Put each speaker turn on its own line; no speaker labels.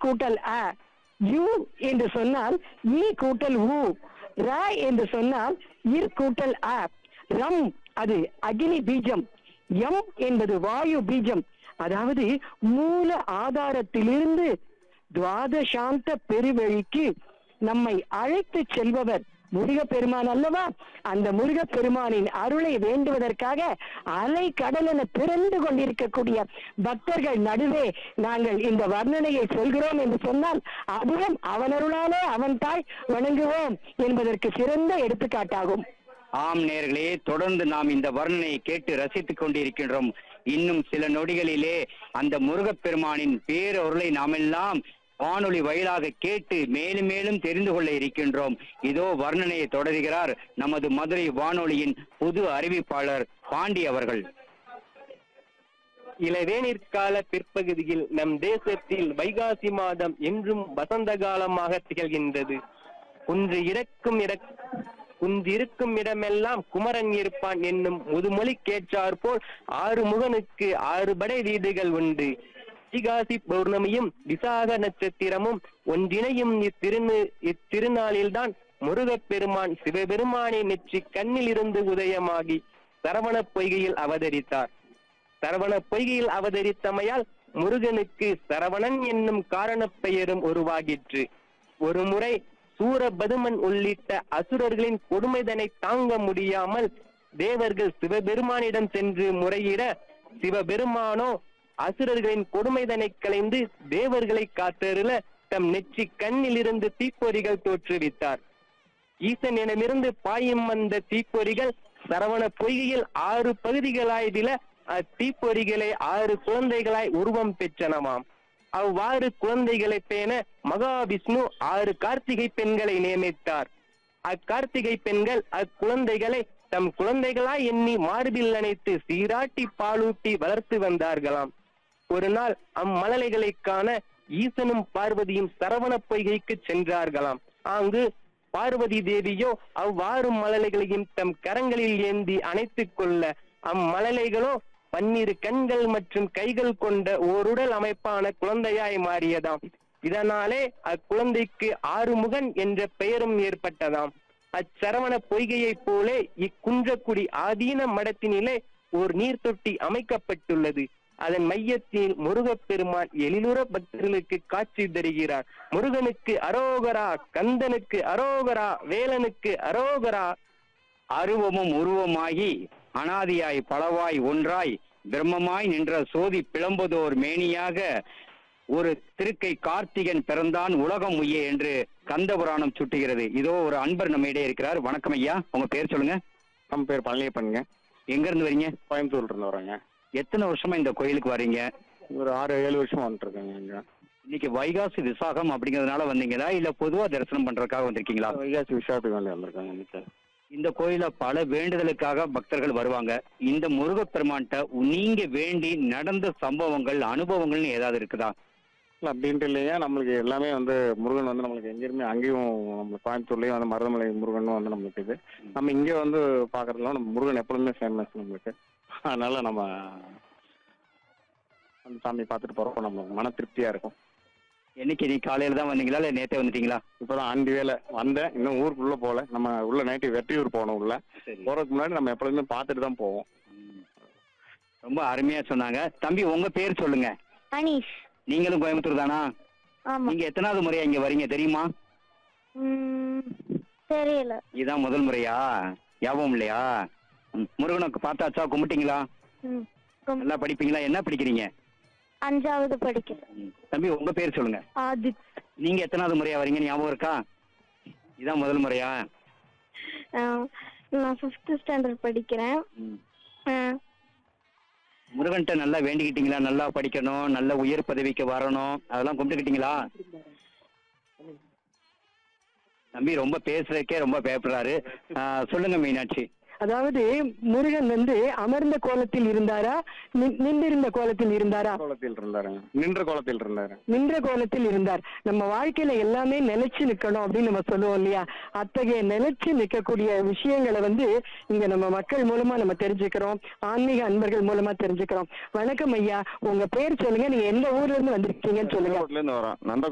கூட்டல் அ யூ என்று சொன்னால் ஈ கூட்டல் ஊ ர என்று சொன்னால் இர் கூட்டல் அ ரம் அது அக்னி பீஜம் எம் என்பது வாயு பீஜம் அதாவது மூல ஆதாரத்திலிருந்து துவாதசாந்த பெருவழிக்கு நம்மை அழைத்து செல்பவர் முருகப்பெருமான் அல்லவா அந்த முருகப்பெருமானின் அருளை வேண்டுவதற்காக அலை கடலென பிறந்து கொண்டிருக்கக்கூடிய பக்தர்கள் நடுவே நாங்கள் இந்த வர்ணனையை சொல்கிறோம் என்று சொன்னால் அதுவும் அவனருளாலே அவன் தாய் வணங்குவோம் என்பதற்கு சிறந்த எடுத்துக்காட்டாகும்
ஆம் நேர்களே தொடர்ந்து நாம் இந்த வர்ணனையை கேட்டு ரசித்துக் கொண்டிருக்கின்றோம் இன்னும் சில நொடிகளிலே அந்த முருகப்பெருமானின் பேரொருளை நாமெல்லாம் வானொலி வாயிலாக கேட்டு மேலும் மேலும் தெரிந்து கொள்ள இருக்கின்றோம் இதோ வர்ணனையை தொடர்கிறார் நமது மதுரை வானொலியின் புது அறிவிப்பாளர் பாண்டி அவர்கள்
இளவேனிற்கால பிற்பகுதியில் நம் தேசத்தில் வைகாசி மாதம் என்றும் வசந்த காலமாக திகழ்கின்றது குன்று இறக்கும் இறக் குன்றிருக்கும் இடமெல்லாம் குமரன் இருப்பான் என்னும் முதுமொழி கேட்டார் போல் ஆறு முகனுக்கு ஆறு படை வீடுகள் உண்டு வைகாசி பௌர்ணமியும் விசாக நட்சத்திரமும் ஒன்றிணையும் இத்திருநு இத்திருநாளில்தான் முருகப்பெருமான் சிவபெருமானை நெற்றி கண்ணில் இருந்து உதயமாகி சரவண பொய்கையில் அவதரித்தார் சரவண பொய்கையில் அவதரித்தமையால் முருகனுக்கு சரவணன் என்னும் காரணப் பெயரும் உருவாகிற்று ஒரு முறை சூரபதுமன் உள்ளிட்ட அசுரர்களின் கொடுமைதனை தாங்க முடியாமல் தேவர்கள் சிவபெருமானிடம் சென்று முறையிட சிவபெருமானோ அசுரர்களின் கொடுமைதனை களைந்து தேவர்களை காத்தருள தம் நெற்றி கண்ணிலிருந்து தீப்பொறிகள் தோற்றுவித்தார் ஈசனிடமிருந்து பாயும் வந்த தீப்பொறிகள் சரவண பொய்கையில் ஆறு பகுதிகளாயதில அத்தீப்பொறிகளை ஆறு குழந்தைகளாய் உருவம் பெற்றனவாம் அவ்வாறு குழந்தைகளை பேண மகாவிஷ்ணு ஆறு கார்த்திகை பெண்களை நியமித்தார் அக்கார்த்திகை பெண்கள் அக்குழந்தைகளை தம் குழந்தைகளாய் எண்ணி மார்பில் அணைத்து சீராட்டி பாலூட்டி வளர்த்து வந்தார்களாம் ஒரு நாள் அம்மலலைகளை காண ஈசனும் பார்வதியும் சரவண பொய்கைக்கு சென்றார்களாம் அங்கு பார்வதி தேவியோ அவ்வாறு மலலைகளையும் தம் கரங்களில் ஏந்தி அணைத்துக் கொள்ள அம்மலலைகளோ பன்னிரு கண்கள் மற்றும் கைகள் கொண்ட ஓருடல் அமைப்பான குழந்தையாய் மாறியதாம் இதனாலே அக்குழந்தைக்கு ஆறுமுகன் என்ற பெயரும் ஏற்பட்டதாம் அச்சரவண பொய்கையைப் போலே இக்குன்றக்குடி ஆதீன மடத்தினிலே ஓர் நீர் தொட்டி அமைக்கப்பட்டுள்ளது அதன் மையத்தில் முருகப்பெருமான் எழிலுற பக்தர்களுக்கு காட்சி தருகிறார் முருகனுக்கு அரோகரா கந்தனுக்கு அரோகரா வேலனுக்கு அரோகரா
அருவமும் உருவமாகி அனாதியாய் பலவாய் ஒன்றாய் பிரம்மமாய் நின்ற சோதி பிளம்புதோர் மேனியாக ஒரு திருக்கை கார்த்திகன் பிறந்தான் உலகம் உய்ய என்று கந்த புராணம் சுட்டுகிறது இதோ ஒரு அன்பர் நம்ம இடையே இருக்கிறார் வணக்கம் ஐயா உங்க பேர் சொல்லுங்க
நம்ம பேர் பழனியப்பனுங்க
எங்க இருந்து வரீங்க
கோயம்புத்தூர்ல இருந்து வரோங்க
எத்தனை வருஷமா இந்த கோயிலுக்கு வரீங்க
ஒரு ஆறு ஏழு வருஷம் வந்துருக்கேங்க இங்க
இன்னைக்கு வைகாசி விசாகம் அப்படிங்கறதுனால வந்தீங்களா இல்ல பொதுவா தரிசனம் பண்றதுக்காக வந்திருக்கீங்களா
வைகாசி விஷயத்துக்கு வேண்டி வந்திருக்காங்க இன்னைக்கு
இந்த கோயில பல வேண்டுதலுக்காக பக்தர்கள் வருவாங்க இந்த முருகப்பெருமான்கிட்ட நீங்க வேண்டி நடந்த சம்பவங்கள் அனுபவங்கள்னு ஏதாவது இருக்குதா
இல்லை அப்படின்ட்டு இல்லைங்க நம்மளுக்கு எல்லாமே வந்து முருகன் வந்து நம்மளுக்கு எங்கேயுமே அங்கேயும் நம்ம கோயம்புத்தூர்லேயும் வந்து மருதமலை முருகனும் வந்து நம்மளுக்கு இது நம்ம இங்கே வந்து பார்க்கறதுலாம் நம்ம முருகன் எப்பொழுதுமே ஃபேமஸ் நம்மளுக்கு அதனால நம்ம அந்த சாமி பார்த்துட்டு போகிறப்ப நம்மளுக்கு மன திருப்தியாக இருக்கும்
என்னைக்கு நீ காலையில தான் வந்தீங்களா இல்ல நேத்தே வந்துட்டீங்களா
இப்போ தான் ஆண்டி வேலை வந்தேன் இன்னும் ஊருக்குள்ளே போகல நம்ம உள்ள நைட்டு வெட்டியூர் போகணும் உள்ள போகிறதுக்கு முன்னாடி நம்ம எப்பொழுதுமே பார்த்துட்டு தான் போவோம்
ரொம்ப அருமையா சொன்னாங்க தம்பி உங்க பேர் சொல்லுங்க
அனீஷ்
நீங்களும் கோயம்புத்தூர் தானா
ஆமா
நீங்க எத்தனாவது முறையா இங்க வரீங்க தெரியுமா
ம், தெரியல
இதான் முதல் முறையா ஞாபகம் இல்லையா ம், முருகனுக்கு பார்த்தாச்சா கும்பிட்டீங்களா
ம், கும்-
நல்லா படிப்பீங்களா என்ன படிக்கிறீங்க
அஞ்சாவது படிக்கிறேன்
ம், தம்பி உங்க பேர் சொல்லுங்க
ஆதித்
நீங்க எத்தனாவது முறையா வரீங்க ஞாபகம் இருக்கா இதான் முதல் முறையா
ஆ, நான் ஃபிஃப்த் ஸ்டாண்டர்ட் படிக்கிறேன்
ம்.
ஆ,
முருகன்ட்ட நல்லா வேண்டிக்கிட்டீங்களா நல்லா படிக்கணும் நல்ல உயர் பதவிக்கு வரணும் அதெல்லாம் கும்பிட்டுக்கிட்டீங்களா தம்பி ரொம்ப பேசுறதுக்கே ரொம்ப பயப்படுறாரு ஆ, சொல்லுங்க மீனாட்சி
அதாவது முருகன் வந்து அமர்ந்த கோலத்தில் இருந்தாரா நின்- நின்றிருந்த கோலத்தில் இருந்தாரா
கோலத்தில் இருந்தாருங்க நின்ற கோலத்தில் இருந்தாரு
நின்ற கோலத்தில் இருந்தார் நம்ம வாழ்க்கையில எல்லாமே நிலைச்சு நிக்கணும் அப்படின்னு நம்ம சொல்லுவோம் இல்லையா அத்தகைய நிலைச்சு நிக்கக்கூடிய விஷயங்களை வந்து இங்க நம்ம மக்கள் மூலமா நம்ம தெரிஞ்சுக்கிறோம் ஆன்மீக அன்பர்கள் மூலமா தெரிஞ்சுக்கிறோம் வணக்கம் ஐயா உங்க பேர் சொல்லுங்க நீங்க எந்த ஊர்ல இருந்து வந்திருக்கீங்கன்னு சொல்லுங்க
இருந்து வரோம் நந்த